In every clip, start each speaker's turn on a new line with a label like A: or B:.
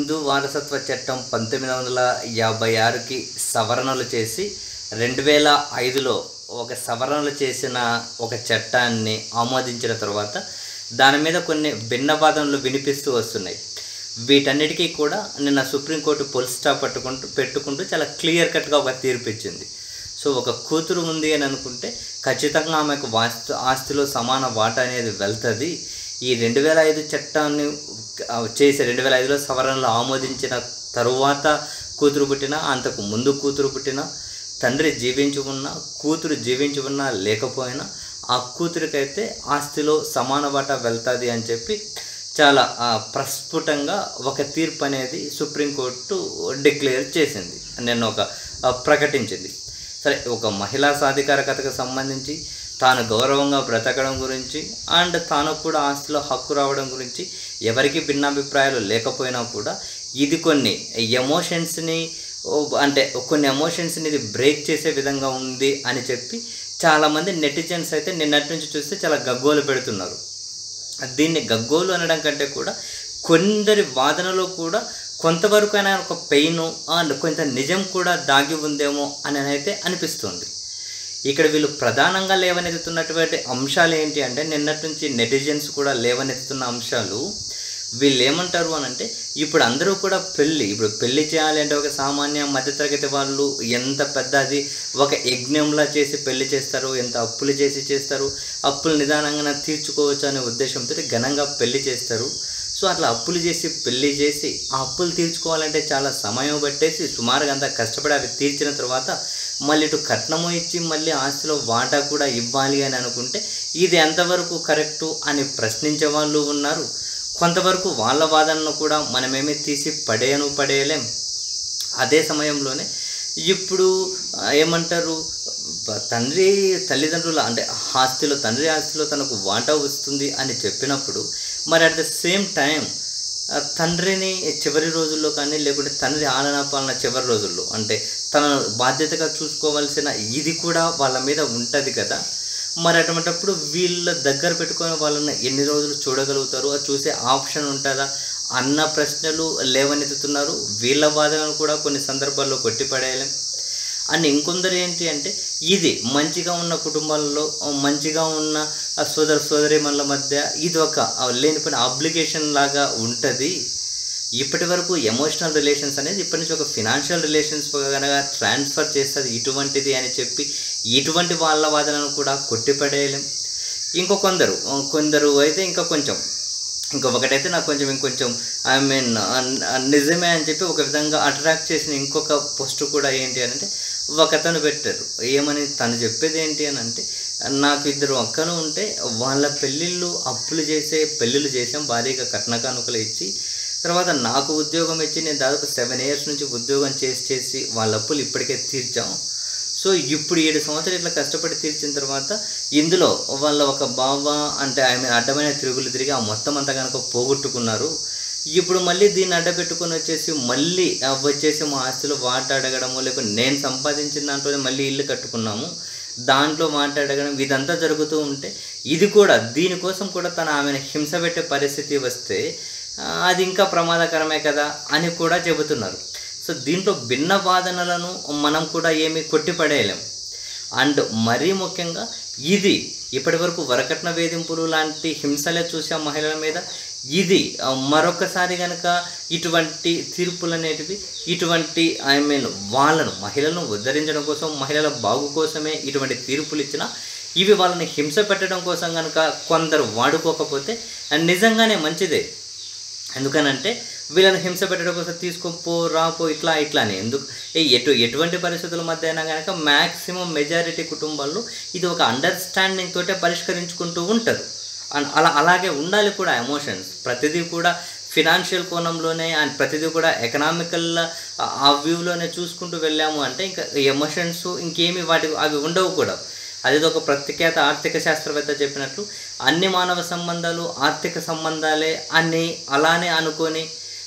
A: హిందూ వారసత్వ చట్టం పంతొమ్మిది వందల యాభై ఆరుకి సవరణలు చేసి రెండు వేల ఐదులో ఒక సవరణలు చేసిన ఒక చట్టాన్ని ఆమోదించిన తర్వాత దాని మీద కొన్ని భిన్న వాదనలు వినిపిస్తూ వస్తున్నాయి వీటన్నిటికీ కూడా నిన్న సుప్రీంకోర్టు పొల్ స్టాప్ పట్టుకుంటూ పెట్టుకుంటూ చాలా క్లియర్ కట్గా ఒక తీర్పు ఇచ్చింది సో ఒక కూతురు ఉంది అని అనుకుంటే ఖచ్చితంగా ఆమెకు వాస్తు ఆస్తిలో సమాన వాటా అనేది వెళ్తుంది ఈ రెండు వేల ఐదు చట్టాన్ని ఆ, చేసి రెండు వేల ఐదులో సవరణలు ఆమోదించిన తరువాత కూతురు పుట్టిన అంతకు ముందు కూతురు పుట్టిన తండ్రి జీవించి ఉన్నా కూతురు జీవించి ఉన్నా లేకపోయినా ఆ కూతురికైతే ఆస్తిలో సమాన వాటా వెళ్తుంది అని చెప్పి చాలా ఆ, ప్రస్ఫుటంగా ఒక తీర్పు అనేది సుప్రీంకోర్టు డిక్లేర్ చేసింది నిన్న ఒక ఆ, ప్రకటించింది సరే ఒక మహిళా సాధికారకతకు సంబంధించి తాను గౌరవంగా బ్రతకడం గురించి అండ్ తాను కూడా ఆస్తిలో హక్కు రావడం గురించి ఎవరికి భిన్నాభిప్రాయాలు లేకపోయినా కూడా ఇది కొన్ని ఎమోషన్స్ని ఓ, అంటే కొన్ని ఎమోషన్స్ని ఇది బ్రేక్ చేసే విధంగా ఉంది అని చెప్పి చాలామంది నెటిజన్స్ అయితే నిన్నటి నుంచి చూస్తే చాలా గగ్గోలు పెడుతున్నారు దీన్ని గగ్గోలు అనడం కంటే కూడా కొందరి వాదనలో కూడా కొంతవరకు అయినా ఒక పెయిన్ అండ్ కొంత నిజం కూడా దాగి ఉందేమో అని అయితే అనిపిస్తుంది ఇక్కడ వీళ్ళు ప్రధానంగా లేవనెత్తుతున్నటువంటి అంశాలు ఏంటి అంటే నిన్నటి నుంచి నెటిజన్స్ కూడా లేవనెత్తుతున్న అంశాలు వీళ్ళు ఏమంటారు అని అంటే ఇప్పుడు అందరూ కూడా పెళ్ళి ఇప్పుడు పెళ్లి చేయాలి అంటే ఒక సామాన్య మధ్యతరగతి వాళ్ళు ఎంత పెద్ద అది ఒక యజ్ఞంలా చేసి పెళ్లి చేస్తారు ఎంత అప్పులు చేసి చేస్తారు అప్పులు నిదానంగా తీర్చుకోవచ్చు అనే ఉద్దేశంతో ఘనంగా పెళ్లి చేస్తారు సో అట్లా అప్పులు చేసి పెళ్లి చేసి ఆ అప్పులు తీర్చుకోవాలంటే చాలా సమయం పట్టేసి సుమారుగా అంతా కష్టపడి అవి తీర్చిన తర్వాత మళ్ళీ ఇటు కట్నము ఇచ్చి మళ్ళీ ఆస్తిలో వాటా కూడా ఇవ్వాలి అని అనుకుంటే ఇది ఎంతవరకు కరెక్టు అని ప్రశ్నించే వాళ్ళు ఉన్నారు కొంతవరకు వాళ్ళ వాదనను కూడా మనమేమీ తీసి పడేయను పడేయలేం అదే సమయంలోనే ఇప్పుడు ఆ, ఏమంటారు బ- తండ్రి తల్లిదండ్రుల అంటే ఆస్తిలో తండ్రి ఆస్తిలో తనకు వాటా వస్తుంది అని చెప్పినప్పుడు మరి అట్ ద సేమ్ టైం ఆ, తండ్రిని చివరి రోజుల్లో కానీ లేకుంటే తండ్రి ఆలనా పాలన చివరి రోజుల్లో అంటే తన బాధ్యతగా చూసుకోవాల్సిన ఇది కూడా వాళ్ళ మీద ఉంటుంది కదా మరి అటువంటిప్పుడు వీళ్ళ దగ్గర పెట్టుకొని వాళ్ళని ఎన్ని రోజులు చూడగలుగుతారు అది చూసే ఆప్షన్ ఉంటుందా అన్న ప్రశ్నలు లేవనెత్తుతున్నారు వీళ్ళ వాదనలు కూడా కొన్ని సందర్భాల్లో కొట్టిపడేయలేం అండ్ ఇంకొందరు ఏంటి అంటే ఇది మంచిగా ఉన్న కుటుంబాలలో మంచిగా ఉన్న ఆ సోదర సోదరిమణుల మధ్య ఇది ఒక ఆ లేనిపోయిన అబ్లిగేషన్ లాగా ఉంటుంది ఇప్పటి వరకు ఎమోషనల్ రిలేషన్స్ అనేది ఇప్పటి నుంచి ఒక ఫినాన్షియల్ రిలేషన్స్ కనుక ట్రాన్స్ఫర్ చేస్తుంది ఇటువంటిది అని చెప్పి ఇటువంటి వాళ్ళ వాదనను కూడా కొట్టిపడేయలేం ఇంకో కొందరు కొందరు అయితే ఇంకా కొంచెం ఇంకొకటైతే నాకు కొంచెం ఇంకొంచెం ఐ మీన్ నిజమే అని చెప్పి ఒక విధంగా అట్రాక్ట్ చేసిన ఇంకొక పోస్ట్ కూడా ఏంటి అని అంటే ఒక అతను పెట్టారు ఏమని తను చెప్పేది ఏంటి అని అంటే నాకు ఇద్దరు అక్కలు ఉంటే వాళ్ళ పెళ్ళిళ్ళు అప్పులు చేసే పెళ్ళిళ్ళు చేసాం భారీగా కట్న కానుకలు ఇచ్చి తర్వాత నాకు ఉద్యోగం ఇచ్చి నేను దాదాపు సెవెన్ ఇయర్స్ నుంచి ఉద్యోగం చేసి చేసి వాళ్ళ అప్పులు ఇప్పటికే తీర్చాం సో ఇప్పుడు ఏడు సంవత్సరాలు ఇట్లా కష్టపడి తీర్చిన తర్వాత ఇందులో వాళ్ళ ఒక బావ అంటే ఐ మీన్ అడ్డమైన తిరుగులు తిరిగి ఆ మొత్తం అంతా కనుక పోగొట్టుకున్నారు ఇప్పుడు మళ్ళీ దీన్ని అడ్డపెట్టుకొని వచ్చేసి మళ్ళీ ఆ వచ్చేసి మా ఆస్తిలో వాట అడగడము లేకపోతే నేను సంపాదించిన దాంట్లోనే మళ్ళీ ఇల్లు కట్టుకున్నాము దాంట్లో మాట అడగడం ఇదంతా జరుగుతూ ఉంటే ఇది కూడా దీనికోసం కూడా తన ఆమెను హింస పెట్టే పరిస్థితి వస్తే ఆ, అది ఇంకా ప్రమాదకరమే కదా అని కూడా చెబుతున్నారు సో దీంట్లో భిన్న వాదనలను మనం కూడా ఏమీ కొట్టిపడేయలేం అండ్ మరీ ముఖ్యంగా ఇది ఇప్పటివరకు వరకట్న వేధింపులు లాంటి హింసలే చూసాం మహిళల మీద ఇది ఆ, మరొకసారి కనుక ఇటువంటి తీర్పులు అనేటివి ఇటువంటి ఐ మీన్ వాళ్ళను మహిళలను ఉద్ధరించడం కోసం మహిళల బాగు కోసమే ఇటువంటి తీర్పులు ఇచ్చిన ఇవి వాళ్ళని హింస పెట్టడం కోసం కనుక కొందరు వాడుకోకపోతే అది నిజంగానే మంచిదే ఎందుకనంటే వీళ్ళని హింస పెట్టడం కోసం తీసుకోపో రాపో ఇట్లా ఇట్లా అని ఎందుకు ఏ ఎటు ఎటువంటి పరిస్థితుల మధ్య అయినా కనుక మ్యాక్సిమం మెజారిటీ కుటుంబాల్లో ఇది ఒక అండర్స్టాండింగ్ తోటే పరిష్కరించుకుంటూ ఉంటారు అండ్ అలా అలాగే ఉండాలి కూడా ఎమోషన్స్ ప్రతిదీ కూడా ఫినాన్షియల్ కోణంలోనే అండ్ ప్రతిదీ కూడా ఎకనామికల్ ఆ వ్యూలోనే చూసుకుంటూ వెళ్ళాము అంటే ఇంకా ఎమోషన్స్ ఇంకేమి వాటి అవి ఉండవు కూడా అది ఒక ప్రఖ్యాత ఆర్థిక శాస్త్రవేత్త చెప్పినట్లు అన్ని మానవ సంబంధాలు ఆర్థిక సంబంధాలే అని అలానే అనుకొని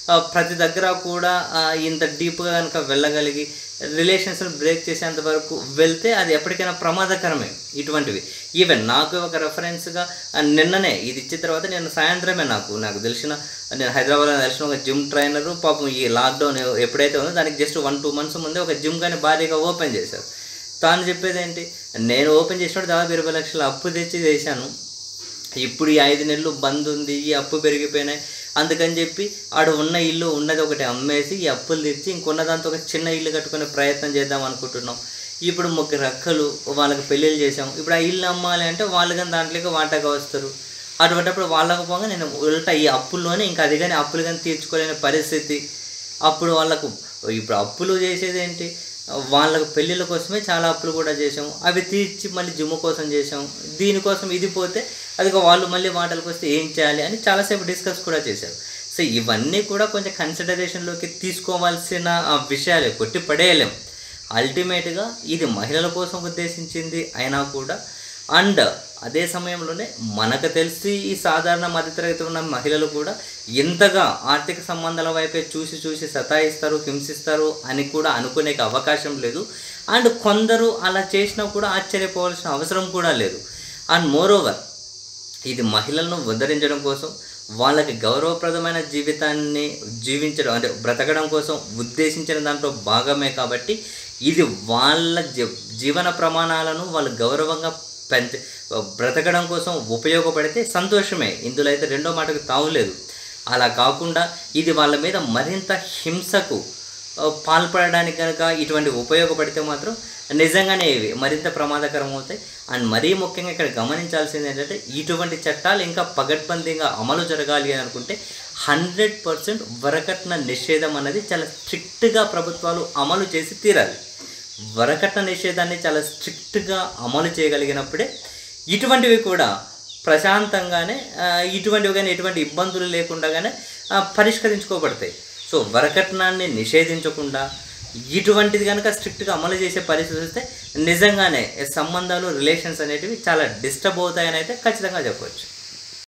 A: ఆ, ప్రతి దగ్గర కూడా ఆ, ఇంత డీప్గా కనుక వెళ్ళగలిగి రిలేషన్స్ని బ్రేక్ చేసేంత వరకు వెళ్తే అది ఎప్పటికైనా ప్రమాదకరమే ఇటువంటివి ఈవెన్ నాకు ఒక రెఫరెన్స్గా నిన్ననే ఇది ఇచ్చిన తర్వాత నేను సాయంత్రమే నాకు నాకు తెలిసిన నేను హైదరాబాద్లో తెలిసిన ఒక జిమ్ ట్రైనరు పాపం ఈ లాక్డౌన్ ఎప్పుడైతే ఉందో దానికి జస్ట్ వన్ టూ మంత్స్ ముందే ఒక జిమ్ కానీ భారీగా ఓపెన్ చేశారు తాను చెప్పేది ఏంటి నేను ఓపెన్ చేసినప్పుడు దాదాపు ఇరవై లక్షల అప్పు తెచ్చి చేశాను ఇప్పుడు ఈ ఐదు నెలలు బంద్ ఉంది ఈ అప్పు పెరిగిపోయినాయి అందుకని చెప్పి ఆడ ఉన్న ఇల్లు ఉన్నది ఒకటి అమ్మేసి ఈ అప్పులు తెచ్చి ఇంకొన్న దాంతో ఒక చిన్న ఇల్లు కట్టుకునే ప్రయత్నం చేద్దాం అనుకుంటున్నాం ఇప్పుడు ముగ్గురు అక్కలు వాళ్ళకి పెళ్ళిళ్ళు చేసాం ఇప్పుడు ఆ ఇల్లు అమ్మాలి అంటే వాళ్ళు కానీ దాంట్లోకి వాటాగా వస్తారు అటువంటిప్పుడు వాళ్ళకు పోగా నేను ఉల్టా ఈ అప్పుల్లోనే ఇంకా అది కానీ అప్పులు కానీ తీర్చుకోలేని పరిస్థితి అప్పుడు వాళ్ళకు ఇప్పుడు అప్పులు చేసేది ఏంటి వాళ్ళకు పెళ్ళిళ్ళ కోసమే చాలా అప్పులు కూడా చేసాం అవి తీర్చి మళ్ళీ జిమ్ కోసం చేసాం దీనికోసం ఇది పోతే అది వాళ్ళు మళ్ళీ మాటలకు వస్తే ఏం చేయాలి అని చాలాసేపు డిస్కస్ కూడా చేశారు సో ఇవన్నీ కూడా కొంచెం కన్సిడరేషన్లోకి తీసుకోవాల్సిన ఆ, విషయాలే కొట్టి పడేయలేం అల్టిమేట్గా ఇది మహిళల కోసం ఉద్దేశించింది అయినా కూడా అండ్ అదే సమయంలోనే మనకు తెలిసి ఈ సాధారణ మధ్యతరగతి ఉన్న మహిళలు కూడా ఇంతగా ఆర్థిక సంబంధాల వైపే చూసి చూసి సతాయిస్తారు హింసిస్తారు అని కూడా అనుకునే అవకాశం లేదు అండ్ కొందరు అలా చేసినా కూడా ఆశ్చర్యపోవాల్సిన అవసరం కూడా లేదు అండ్ మోరోవర్ ఇది మహిళలను ఉద్ధరించడం కోసం వాళ్ళకి గౌరవప్రదమైన జీవితాన్ని జీవించడం అంటే బ్రతకడం కోసం ఉద్దేశించిన దాంట్లో భాగమే కాబట్టి ఇది వాళ్ళ జీ- జీవన ప్రమాణాలను వాళ్ళు గౌరవంగా పెంచ బ్రతకడం కోసం ఉపయోగపడితే సంతోషమే ఇందులో అయితే రెండో మాటకు తావులేదు అలా కాకుండా ఇది వాళ్ళ మీద మరింత హింసకు ఆ, పాల్పడడానికి కనుక ఇటువంటి ఉపయోగపడితే మాత్రం నిజంగానే ఇవి మరింత ప్రమాదకరం అవుతాయి అండ్ మరీ ముఖ్యంగా ఇక్కడ గమనించాల్సింది ఏంటంటే ఇటువంటి చట్టాలు ఇంకా పగడ్బందీగా అమలు జరగాలి అని అనుకుంటే హండ్రెడ్ పర్సెంట్ వరకట్న నిషేధం అనేది చాలా స్ట్రిక్ట్గా ప్రభుత్వాలు అమలు చేసి తీరాలి వరకట్న నిషేధాన్ని చాలా స్ట్రిక్ట్గా అమలు చేయగలిగినప్పుడే ఇటువంటివి కూడా ప్రశాంతంగానే ఆ, ఇటువంటివి కానీ ఎటువంటి ఇబ్బందులు లేకుండానే ఆ, పరిష్కరించుకోబడతాయి సో వరకట్నాన్ని నిషేధించకుండా ఇటువంటిది కనుక స్ట్రిక్ట్గా అమలు చేసే పరిస్థితి వస్తే నిజంగానే సంబంధాలు రిలేషన్స్ అనేటివి చాలా డిస్టర్బ్ అవుతాయని అయితే ఖచ్చితంగా చెప్పవచ్చు